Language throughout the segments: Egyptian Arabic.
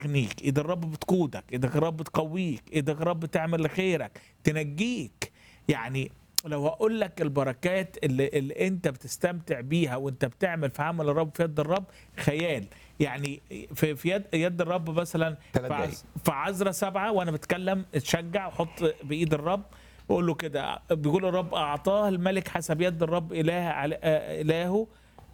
بتغنيك ايد الرب بتقودك ايد الرب بتقويك ايد الرب بتعمل لخيرك تنجيك يعني لو هقول لك البركات اللي, اللي انت بتستمتع بيها وانت بتعمل في عمل الرب في يد الرب خيال يعني في, في يد, يد الرب مثلا تلات في دقايق. عز- في عزرة سبعة وانا بتكلم اتشجع وحط بايد الرب بقول له كده بيقول الرب اعطاه الملك حسب يد الرب اله على آه، الهه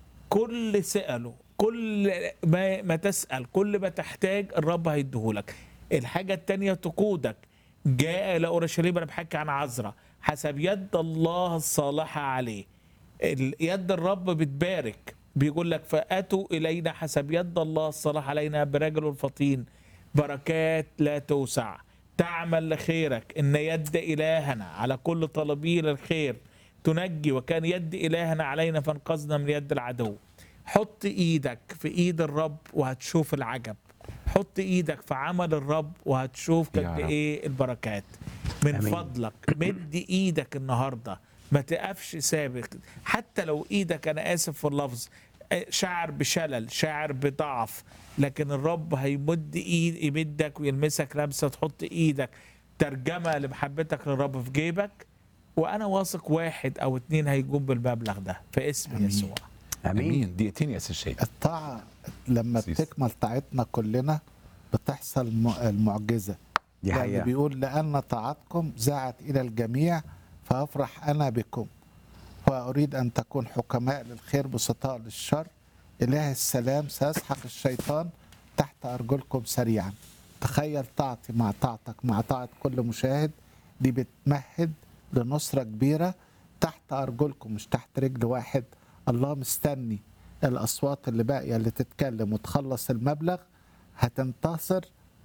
كل سأله كل ما, ما تسأل كل ما تحتاج الرب هيديهولك الحاجة التانية تقودك جاء إلى أورشليم أنا بحكي عن عذراء حسب يد الله الصالحة عليه ال- يد الرب بتبارك بيقول لك فأتوا إلينا حسب يد الله الصالح علينا برجل فطين بركات لا توسع تعمل لخيرك إن يد إلهنا على كل طلبي للخير تنجي وكان يد إلهنا علينا فانقذنا من يد العدو حط إيدك في إيد الرب وهتشوف العجب حط إيدك في عمل الرب وهتشوف يا قد رب. إيه البركات من آمين. فضلك مد إيدك النهاردة ما تقفش سابق حتى لو إيدك أنا آسف في اللفظ آه، شعر بشلل شعر بضعف لكن الرب هيمد ايد يمدك ويلمسك لمسه تحط ايدك ترجمه لمحبتك للرب في جيبك وانا واثق واحد او اتنين هيجون بالمبلغ ده في اسم آمين. يسوع امين امين دقيقتين يا سيد شيخ الطاعة لما سيس. بتكمل طاعتنا كلنا بتحصل م- المعجزة دي لأن حقيقه بيقول لأن طاعتكم زعت إلى الجميع فأفرح أنا بكم وأريد أن تكون حكماء للخير بسطاء للشر إله السلام سيسحق الشيطان تحت أرجلكم سريعا تخيل طاعتي مع طاعتك مع طاعة كل مشاهد دي بتمهد لنصرة كبيرة تحت أرجلكم مش تحت رجل واحد الله مستني الأصوات اللي باقية اللي تتكلم وتخلص المبلغ هتنتصر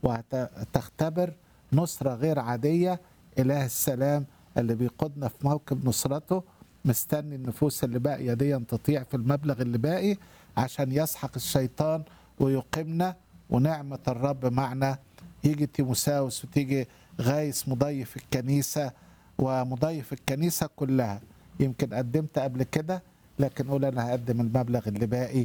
وهتختبر نصرة غير عادية إله السلام اللي بيقودنا في موكب نصرته مستني النفوس اللي باقية دي تطيع في المبلغ اللي باقي عشان يسحق الشيطان ويقيمنا ونعمة الرب معنا يجي تيموساوس وتيجي غايس مضيف الكنيسة ومضيف الكنيسة كلها يمكن قدمت قبل كده لكن قول أنا هقدم المبلغ اللي باقي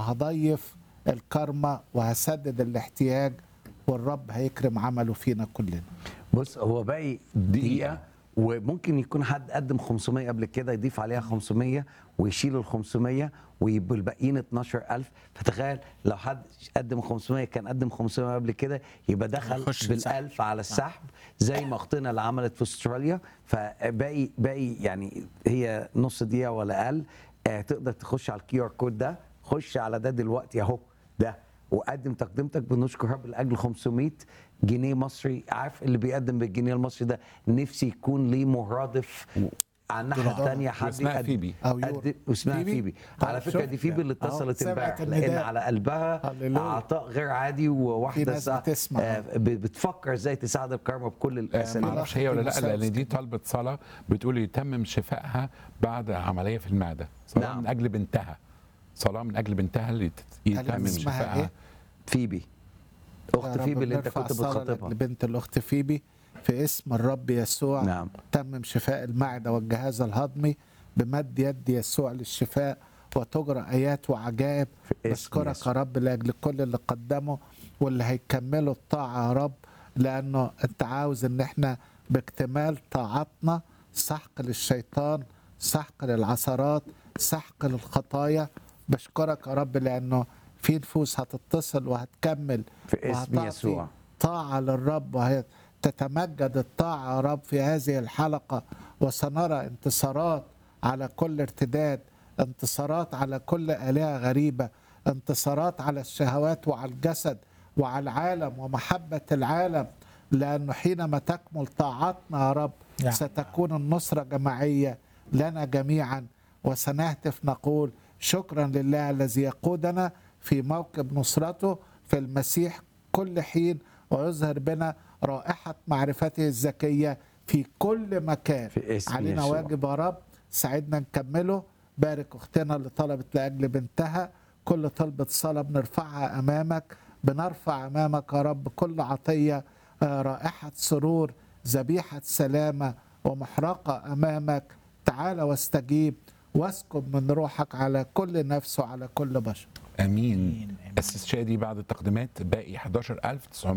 وهضيف الكرمة وهسدد الاحتياج والرب هيكرم عمله فينا كلنا بص هو باقي دقيقة. دقيقة وممكن يكون حد قدم 500 قبل كده يضيف عليها 500 ويشيل ال 500 ويبقوا الباقيين 12000 فتخيل لو حد قدم 500 كان قدم 500 قبل كده يبقى دخل يخش بال السحب. 1000 على السحب زي ما اختنا اللي عملت في استراليا فباقي باقي يعني هي نص دقيقة ولا اقل آه، تقدر تخش على الكيو ار كود ده خش على ده دلوقتي اهو ده وقدم تقدمتك بنشكر رب لاجل 500 جنيه مصري عارف اللي بيقدم بالجنيه المصري ده نفسي يكون ليه مرادف على الناحيه دولار. الثانيه حد واسمها يقدم- فيبي. أو يورو. قد- واسمها فيبي؟ فيبي طيب على فكره دي شفت. فيبي اللي أهو اتصلت سمعت امبارح النداء. لان على قلبها هللويا. عطاء غير عادي في وواحده ناس سا- بتسمع. آه، ب- بتفكر ازاي تساعد الكرمه بكل آه، الاساليب ما اعرفش هي ولا لا المساعد لان دي كده. طلبت صلاه بتقول يتمم شفائها بعد عمليه في المعده صلاه نعم. من اجل بنتها صلاة من اجل بنتها اللي تت- يتمم اسمها شفائها إيه؟ فيبي يا اخت رب فيبي اللي انت بنرفع كنت صلاة بتخاطبها لبنت الاخت فيبي في اسم الرب يسوع نعم. تمم شفاء المعده والجهاز الهضمي بمد يد يسوع للشفاء وتجرى ايات وعجائب في اسم بشكرك يا يسوع. رب لاجل كل اللي قدموا واللي هيكملوا الطاعه يا رب لانه انت عاوز ان احنا باكتمال طاعتنا سحق للشيطان سحق للعثرات سحق للخطايا بشكرك يا رب لانه في نفوس هتتصل وهتكمل في اسم وهتعطي يسوع. طاعة للرب وهي تتمجد الطاعة يا رب في هذه الحلقة وسنرى انتصارات على كل ارتداد انتصارات على كل آلهة غريبة انتصارات على الشهوات وعلى الجسد وعلى العالم ومحبة العالم لأنه حينما تكمل طاعتنا يا رب نعم. ستكون النصرة جماعية لنا جميعا وسنهتف نقول شكرا لله الذي يقودنا في موكب نصرته في المسيح كل حين ويظهر بنا رائحة معرفته الذكية في كل مكان في اسم علينا يسوع. واجب يا رب ساعدنا نكمله بارك اختنا اللي طلبت لاجل بنتها كل طلبة صلاة بنرفعها امامك بنرفع امامك يا رب كل عطية آه، رائحة سرور ذبيحة سلامة ومحرقة امامك تعال واستجيب واسكب من روحك على كل نفس وعلى كل بشر امين آمين. اسس شادي بعد التقديمات باقي 11900